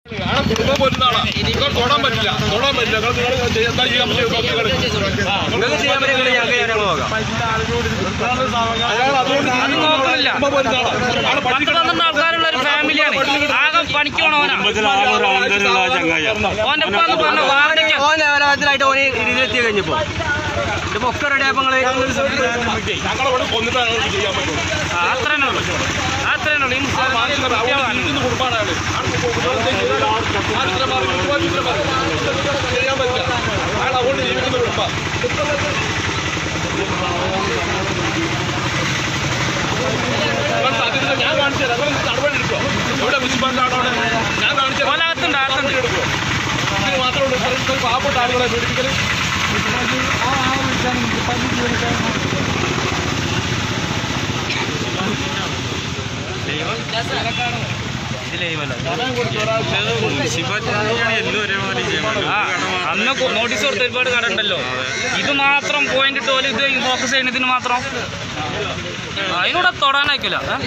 ആളെ കുടുംബം പോരുന്ന ആളാ നിങ്ങൾ തൊടാൻ പറ്റില്ല തൊടാൻ പറ്റില്ല നിങ്ങൾ നിങ്ങൾ ചെയ്യ- എന്താ ചെയ്യാൻ പറ്റുക നിങ്ങൾക്ക് ചെയ്യാൻ പറ്റുമെങ്കിൽ ഞങ്ങൾക്ക് ഞങ്ങൾ പോകാം അയാൾ അതുകൊണ്ട് അത് നോക്കണില്ല കുടുംബം പോരുന്ന ആളാ ആളെ പത്ത് പഠിക്കണം പന്ത്രണ്ട് ആൾക്കാരുള്ള ഒരു ഫാമിലിയാണ് ആകെ പണിക്കോണവനാ ഓന്റെ ഉപ്പ എന്ന് പറഞ്ഞ വാടക ഓൻ ലെവലാത്തിലായിട്ട് ഓന് ഇതിലെത്തി കഴിഞ്ഞപ്പോ ഇതിപ്പോ ഒക്കെ റെഡി ആയപ്പോ നിങ്ങള് ഞങ്ങളവിടെ കൊന്നിട്ടാണ് ഞങ്ങൾക്ക് ചെയ്യാൻ പറ്റുള്ളൂ അത്രേ ഉള്ളൂ അത്രേ ഉള്ളൂ ഈ മുസ്ലിം മാനസിക കുട്ടികളാണ്. ഇന്ന് കുടുംബമാണ് അയാള് ആര് ഇത്ര മാറി, ഇത്ര ഇത്ര മാറി. ചെയ്യാൻ പറ്റില്ല അയാൾ അതുകൊണ്ട് ജീവിക്കുന്ന കുടുംബം സാധ്യത ഞാൻ കാണിച്ചു തരാം നിങ്ങൾ നടപടി എടുക്കുക എവിടെ മുനിസിപ്പാലിറ്റി അവിടെ ഞാൻ കാണിച്ചു തരാം. ഓലകത്തുണ്ട് അകത്തുണ്ട് നടപടി എടുക്കുക ഇതിന് മാത്രമുള്ളൂ ഇത്രയും ഇത്രയും പാവപ്പെട്ട ആളുകളെ പീഡിപ്പിക്കൽ ആ, അന്ന് നോട്ടീസ് കൊടുത്ത ഒരുപാട് കട ഉണ്ടല്ലോ ഇത് മാത്രം പോയിന്റ് ഇട്ട് പോലെ ഇത് ഫോക്കസ് ചെയ്യുന്നതിന് മാത്രം അതിനൂടെ തൊടാനായിക്കില്ല